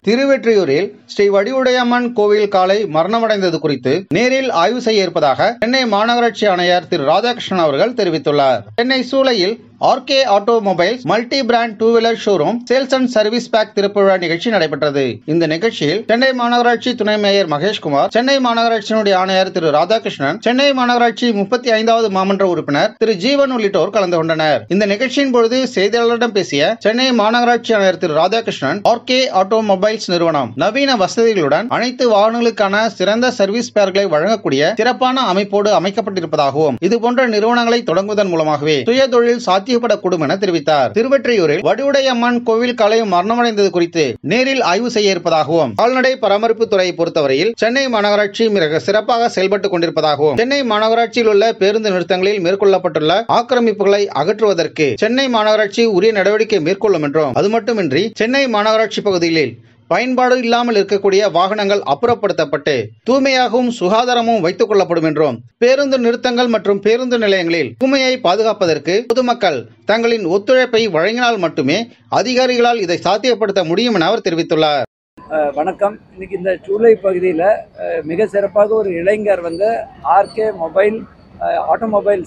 திருவெற்றியூரில் ஸ்ரீ வடிவுடையம்மன் கோவில் காலை மரணமடைந்தது குறித்து நேரில் ஆய்வு செய்ய இருப்பதாக சென்னை மாநகராட்சி ஆணையர் திரு ராதாகிருஷ்ணன் அவர்கள் தெரிவித்துள்ளார் சென்னை சூளையில் RK automobiles multi brand two wheeler showroom sales and service பேக் திருப்புழா நிகழ்ச்சி நடைபெற்றது இந்த நிகழ்ச்சியில் சென்னை மாநகராட்சி துணை மேயர் மகேஷ்குமார் சென்னை மாநகராட்சியினுடைய ஆணையர் திரு ராதாகிருஷ்ணன் சென்னை மாநகராட்சி முப்பத்தி ஐந்தாவது மாமன்ற உறுப்பினர் திரு ஜீவன் உள்ளிட்டோர் கலந்து கொண்டனர் இந்த நிகழ்ச்சியின் பொழுது செய்தியாளர்களிடம் பேசிய சென்னை மாநகராட்சி ஆணையர் திரு ராதாகிருஷ்ணன் ஆர்கே ஆட்டோமொபைல்ஸ் நிறுவனம் நவீன வசதிகளுடன் அனைத்து வாகனங்களுக்கான சிறந்த சர்வீஸ் பேர்களை வழங்கக்கூடிய சிறப்பான அமைப்போடு அமைக்கப்பட்டிருப்பதாகவும் இதுபோன்ற நிறுவனங்களை தொடங்குவதன் மூலமாகவே சுய தொழில் சாத்தியப்படக்கூடும் என தெரிவித்தார் திருவெற்றியூரில் வடிவுடையம்மன் கோவில் காலை மரணமடைந்தது குறித்து நேரில் ஆய்வு செய்ய இருப்பதாகவும் கால்நடை பராமரிப்பு துறையை பொறுத்தவரையில் சென்னை மாநகராட்சி மிக சிறப்பாக செயல்பட்டுக் கொண்டிருப்பதாகவும் சென்னை மாநகராட்சியில் உள்ள பேருந்து நிறுத்தங்களில் மேற்கொள்ளப்பட்டுள்ள ஆக்கிரமிப்புகளை அகற்றுவதற்கு சென்னை மாநகராட்சி உரிய நடவடிக்கை மேற்கொள்ளும் என்றும் அது மட்டுமின்றி சென்னை மாநகராட்சி பகுதிகளில் பயன்பாடு இல்லாமல் இருக்கக்கூடிய வாகனங்கள் அப்புறப்படுத்தப்பட்டு தூய்மையாகவும் சுகாதாரமும் வைத்துக் கொள்ளப்படும் என்றும் பேருந்து நிறுத்தங்கள் மற்றும் பேருந்து நிலையங்களில் தூய்மையை பாதுகாப்பதற்கு பொதுமக்கள் தங்களின் ஒத்துழைப்பை வழங்கினால் மட்டுமே அதிகாரிகளால் இதை சாத்தியப்படுத்த முடியும் என அவர் தெரிவித்துள்ளார் அஹ் வணக்கம் இன்னைக்கு இந்த சூளை பகுதியில் மிக சிறப்பாக ஒரு இளைஞர் வந்து ஆர்கே மொபைல் ஆட்டோமொபைல்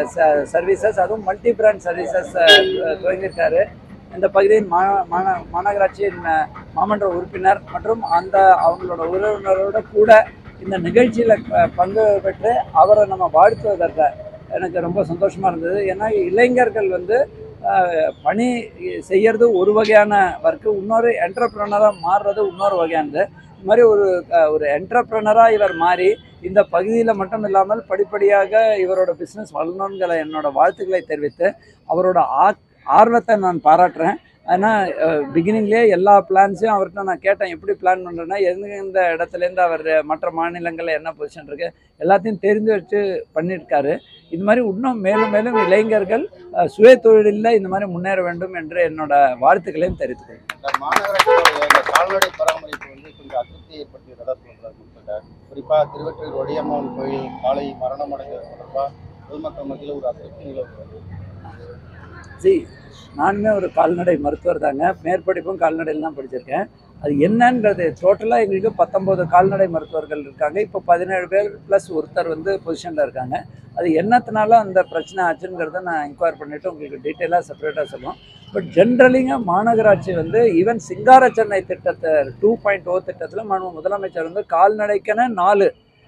சர்வீசஸ் அதுவும் மல்டி பிராண்ட் சர்வீசஸ் துவங்கியிருக்காரு இந்த பகுதியின் மா மாந- மாநகராட்சியின் அஹ், மாமன்ற உறுப்பினர் மற்றும் அந்த அவங்களோட உறவினரோட கூட இந்த நிகழ்ச்சியில் பங்கு பெற்று அவரை நம்ம வாழ்த்துவதற்கு எனக்கு ரொம்ப சந்தோஷமாக இருந்தது ஏன்னா இளைஞர்கள் வந்து அஹ், பணி செய்யறது ஒரு வகையான ஒர்க்கு இன்னொரு என்டர்பிரனராக மாறுறது இன்னொரு வகையானது இது மாதிரி ஒரு அஹ், ஒரு என்டர்பிரனராக இவர் மாறி இந்த பகுதியில் மட்டும் இல்லாமல் படிப்படியாக இவரோட பிஸ்னஸ் வளரணுங்கிற என்னோட வாழ்த்துக்களை தெரிவித்து அவரோட ஆ ஆர்வத்தை நான் பாராட்டுறேன் ஆனால் பிகினிங்லேயே எல்லா பிளான்ஸையும் அவர்கிட்ட நான் கேட்டேன் எப்படி பிளான் பண்ணுறேன்னா எந்தெந்த இடத்துலேருந்து அவர் மற்ற மாநிலங்களில் என்ன பொசிஷன் இருக்குது எல்லாத்தையும் தெரிந்து வச்சு பண்ணியிருக்காரு இது மாதிரி இன்னும் மேலும் மேலும் இளைஞர்கள் அஹ், சுய தொழிலில் இந்த மாதிரி முன்னேற வேண்டும் என்று என்னோட வாழ்த்துக்களையும் தெரிவித்துக்கிறேன் இந்த மாநகராட்சியுடைய இந்த கால்நடை பராமரிப்பு வந்து கொஞ்சம் அதிருப்தி ஏற்படுத்தியதாக சொல்றாரு மக்கள்கிட்ட குறிப்பாக திருவற்றூர் ஒடியம்மன் கோயில் காலை மரணம் அடைந்தது தொடர்பாக பொதுமக்கள் மத்தியில் ஒரு அதிருப்தி நிலவுகிறது சி நானுமே ஒரு கால்நடை மருத்துவர் தாங்க மேற்படிப்பும் கால்நடையில் தான் படிச்சிருக்கேன் அது என்னன்றது டோட்டலாக எங்களுக்கு பத்தொம்போது கால்நடை மருத்துவர்கள் இருக்காங்க இப்போ பதினேழு பேர் ப்ளஸ் ஒருத்தர் வந்து பொசிஷனில் இருக்காங்க அது என்னத்தினால அந்த பிரச்சனை ஆச்சுங்கிறத நான் என்கொயர் பண்ணிவிட்டு உங்களுக்கு டீட்டெயிலாக செப்பரேட்டாக சொல்லுவோம் பட் ஜென்ரலிங்க மாநகராட்சி வந்து ஈவன் சிங்கார சென்னை திட்டத்தை டூ பாயிண்ட் ஓ திட்டத்தில் மாண்பு முதலமைச்சர் வந்து கால்நடைக்கென நாலு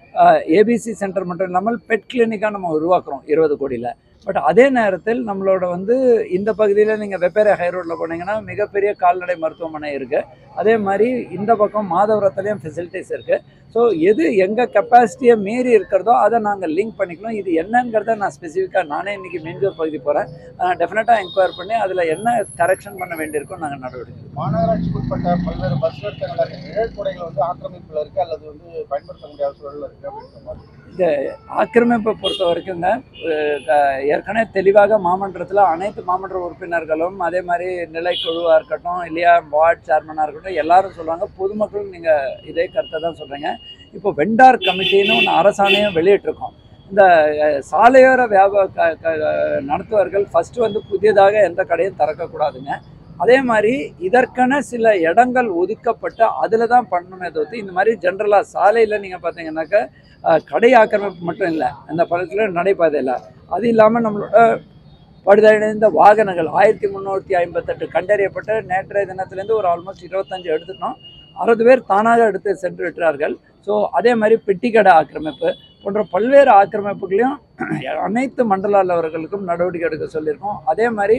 ஏபிசி சென்டர் மட்டும் இல்லாமல் பெட் கிளினிக்காக நம்ம உருவாக்குறோம் இருபது கோடியில் பட் அதே நேரத்தில் நம்மளோட வந்து இந்த பகுதியில் நீங்கள் வெப்பேரி ஹை ரோட்டில் போனீங்கன்னா மிகப்பெரிய கால்நடை மருத்துவமனை இருக்குது அதே மாதிரி இந்த பக்கம் மாதவரத்துலேயும் ஃபெசிலிட்டிஸ் இருக்குது ஸோ எது எங்கள் கெப்பாசிட்டியை மீறி இருக்கிறதோ அதை நாங்கள் லிங்க் பண்ணிக்கணும் இது என்னங்கிறத நான் ஸ்பெசிஃபிக்காக நானே இன்றைக்கி மெஞ்சூர் பகுதி போகிறேன் டெஃபினட்டாக என்கொயர் பண்ணி அதில் என்ன கரெக்ஷன் பண்ண வேண்டியிருக்கோ நாங்கள் நடவடிக்கை மாநகராட்சிக்கு உட்பட்ட பல்வேறு பஸ் நிறுத்தங்கள் நிழற்குடைகள் வந்து ஆக்கிரமிப்பில் இருக்கு அல்லது வந்து பயன்படுத்த முடியாத சூழல் இருக்கு அப்படின்ற மாதிரி இந்த ஆக்கிரமிப்பை பொறுத்த வரைக்குங்க அஹ் க- ஏற்கனவே தெளிவாக மாமன்றத்தில் அனைத்து மாமன்ற உறுப்பினர்களும் அதே மாதிரி நிலைக்குழுவாக இருக்கட்டும் இல்லையா வார்டு சேர்மனாக இருக்கட்டும் எல்லாரும் சொல்லுவாங்க பொதுமக்களும் நீங்கள் இதே கருத்தை தான் சொல்கிறீங்க இப்போ வெண்டார் கமிட்டின்னு ஒன்று அரசாணையும் வெளியிட்டிருக்கோம் இந்த அஹ், சாலையோர வியாபார க- க- நடத்துவர்கள் ஃபஸ்ட்டு வந்து புதியதாக எந்த கடையும் திறக்கக்கூடாதுங்க அதே மாதிரி இதற்கென சில இடங்கள் ஒதுக்கப்பட்டு அதில் தான் பண்ணணுமே தவிர்த்து இந்த மாதிரி ஜென்ரலாக சாலையில் நீங்கள் பார்த்தீங்கன்னாக்க அஹ், கடை ஆக்கிரமிப்பு மட்டும் இல்லை அந்த படத்தில் நடைபாதையில் அது இல்லாமல் நம்மளோட பழுதடைந்த வாகனங்கள் ஆயிரத்தி முந்நூற்றி ஐம்பத்தெட்டு கண்டறியப்பட்ட நேற்றைய தினத்துலேருந்து ஒரு ஆல்மோஸ்ட் இருபத்தஞ்சு எடுத்துட்டோம் அறுபது பேர் தானாக எடுத்து சென்று விட்டார்கள் ஸோ அதே மாதிரி பெட்டிக்கடை ஆக்கிரமிப்பு போன்ற பல்வேறு ஆக்கிரமிப்புகளையும் அனைத்து மண்டல அலுவலர்களுக்கும் நடவடிக்கை எடுக்க சொல்லியிருக்கோம் அதே மாதிரி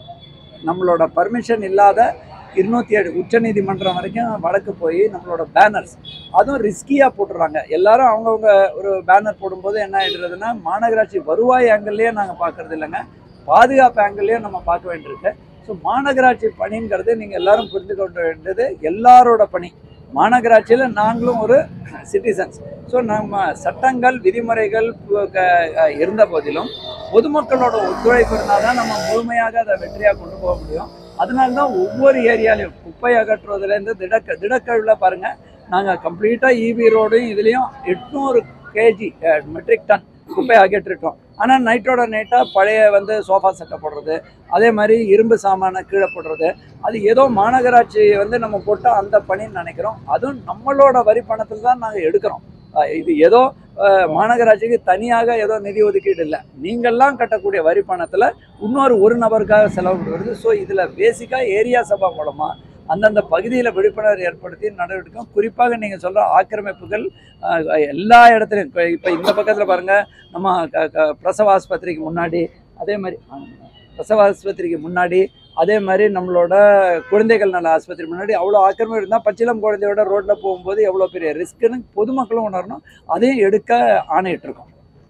நம்மளோட பர்மிஷன் இல்லாத இருநூத்தி ஏழு உச்சநீதிமன்றம் வரைக்கும் வழக்கு போய் நம்மளோட பேனர்ஸ் அதுவும் ரிஸ்கியாக போட்டுடுறாங்க எல்லாரும் அவங்கவுங்க ஒரு பேனர் போடும்போது என்ன ஆயிடுறதுன்னா மாநகராட்சி வருவாய் ஆங்கிள்லேயே நாங்கள் பார்க்கறது இல்லைங்க பாதுகாப்பு ஆங்கிள்லேயும் நம்ம பார்க்க வேண்டியிருக்கு ஸோ மாநகராட்சி பணிங்கிறது நீங்கள் எல்லாரும் புரிந்து கொள்ள வேண்டியது எல்லாரோட பணி மாநகராட்சியில் நாங்களும் ஒரு சிட்டிசன்ஸ் ஸோ நம்ம சட்டங்கள் விதிமுறைகள் பு- க- இருந்த போதிலும் பொதுமக்களோட ஒத்துழைப்பு இருந்தால் தான் நம்ம முழுமையாக அதை வெற்றியாக கொண்டு போக முடியும் அதனால தான் ஒவ்வொரு ஏரியாலையும் குப்பை அகற்றுவதுலேருந்து திடக்க திடக்கழிவில் பாருங்கள் நாங்கள் கம்ப்ளீட்டாக இபி ரோடையும் இதுலேயும் எட்நூறு கேஜி மெட்ரிக் டன் குப்பை அகற்றிட்டோம் ஆனால் நைட்டோட நைட்டாக பழைய வந்து சோஃபா செட்டை போடுறது அதே மாதிரி இரும்பு சாமானை கீழே போடுறது அது ஏதோ மாநகராட்சி வந்து நம்ம போட்டால் அந்த பணின்னு நினைக்கிறோம் அதுவும் நம்மளோட வரி பணத்தில் தான் நாங்கள் எடுக்கிறோம் அஹ் இது ஏதோ அஹ், மாநகராட்சிக்கு தனியாக ஏதோ நிதி ஒதுக்கீடு இல்லை நீங்கள்லாம் கட்டக்கூடிய வரி பணத்தில் இன்னொரு ஒரு நபருக்காக செலவு வருது ஸோ இதில் பேசிக்காக ஏரியா சபா மூலமாக அந்தந்த பகுதியில் விழிப்புணர்வு ஏற்படுத்தி நடவடிக்கை குறிப்பாக நீங்கள் சொல்கிற ஆக்கிரமிப்புகள் அஹ், எல்லா இடத்துலையும் இப்போ இப்போ இந்த பக்கத்தில் பாருங்கள் நம்ம க- க- பிரசவ ஆஸ்பத்திரிக்கு முன்னாடி அதே மாதிரி பிரசவ ஆஸ்பத்திரிக்கு முன்னாடி அதே மாதிரி நம்மளோட குழந்தைகள் நல ஆஸ்பத்திரி முன்னாடி அவ்வளோ ஆக்கிரமிப்பு இருந்தால் பச்சிலம் குழந்தையோட ரோட்டில் போகும்போது எவ்வளோ பெரிய ரிஸ்க்குன்னு பொதுமக்களும் உணரணும் அதையும் எடுக்க ஆணையிட்டிருக்கோம்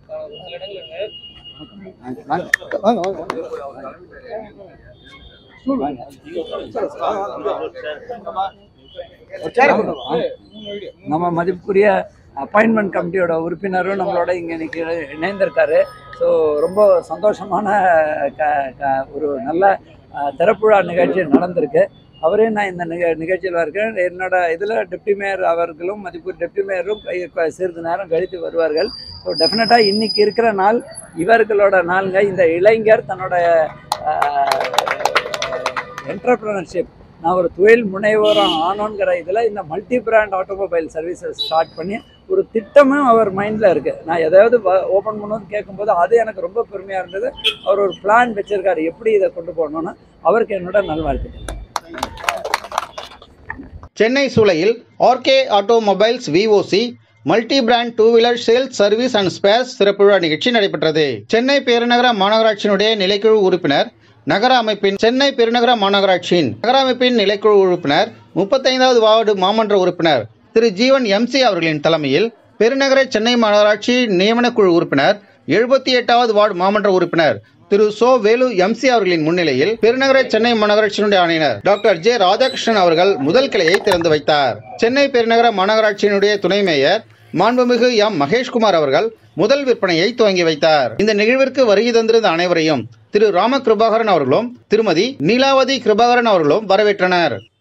நம்ம மதிப்புக்குரிய அப்பாயின்மெண்ட் கமிட்டியோட உறுப்பினரும் நம்மளோட இங்கே இன்னைக்கு இணைந்திருக்காரு ஸோ ரொம்ப சந்தோஷமான க க ஒரு நல்ல அஹ், திறப்புழா நிகழ்ச்சி நடந்திருக்கு அவரே நான் இந்த நிக நிகழ்ச்சியில் இருக்கேன் என்னோட இதில் டெப்டி மேயர் அவர்களும் மதிப்பு டெப்டி மேயரும் கை- க- சிறிது நேரம் கழித்து வருவார்கள் ஸோ டெஃபினட்டாக இன்னைக்கு இருக்கிற நாள் இவர்களோட நாளுங்க இந்த இளைஞர் தன்னோட என்டர்பிரினர்ஷிப் நான் ஒரு தொழில் முனைவோரம் ஆனோங்கிற இதில் இந்த multi brand automobile services start பண்ணி ஒரு திட்டமும் அவர் மைண்டில் இருக்குது நான் எதாவது ஓப்பன் பண்ணும்போது கேட்கும்போது அது எனக்கு ரொம்ப பெருமையாக இருந்தது அவர் ஒரு பிளான் வச்சிருக்காரு எப்படி இதை கொண்டு போகணும்னு அவருக்கு என்னோட நல்வாழ்த்துக்கள் சென்னை சூளையில் RK automobiles VOC multi brand two wheeler sales service and spares சிறப்பு விழா நிகழ்ச்சி நடைபெற்றது சென்னை பெருநகர மாநகராட்சியினுடைய நிலைக்குழு உறுப்பினர் நகர அமைப்பின் சென்னை பெருநகர மாநகராட்சியின் நகர அமைப்பின் நிலைக்குழு உறுப்பினர் முப்பத்தைந்தாவது வார்டு மாமன்ற உறுப்பினர் திரு ஜீவன் எம்சி அவர்களின் தலைமையில் பெருநகர சென்னை மாநகராட்சி நியமனக்குழு உறுப்பினர் எழுபத்தி எட்டாவது வார்டு மாமன்ற உறுப்பினர் திரு சோ வேலு எம்சி அவர்களின் முன்னிலையில் பெருநகர சென்னை மாநகராட்சியினுடைய ஆணையர் டாக்டர் ஜே ராதாகிருஷ்ணன் அவர்கள் முதல் கிளையை திறந்து வைத்தார் சென்னை பெருநகர மாநகராட்சியினுடைய துணை மேயர் மாண்புமிகு எம் மகேஷ்குமார் அவர்கள் முதல் விற்பனையை துவங்கி வைத்தார் இந்த நிகழ்விற்கு வருகை தந்திருந்த அனைவரையும் திரு ராம கிருபாகரன் அவர்களும் திருமதி நீலாவதி கிருபாகரன் அவர்களும் வரவேற்றனர்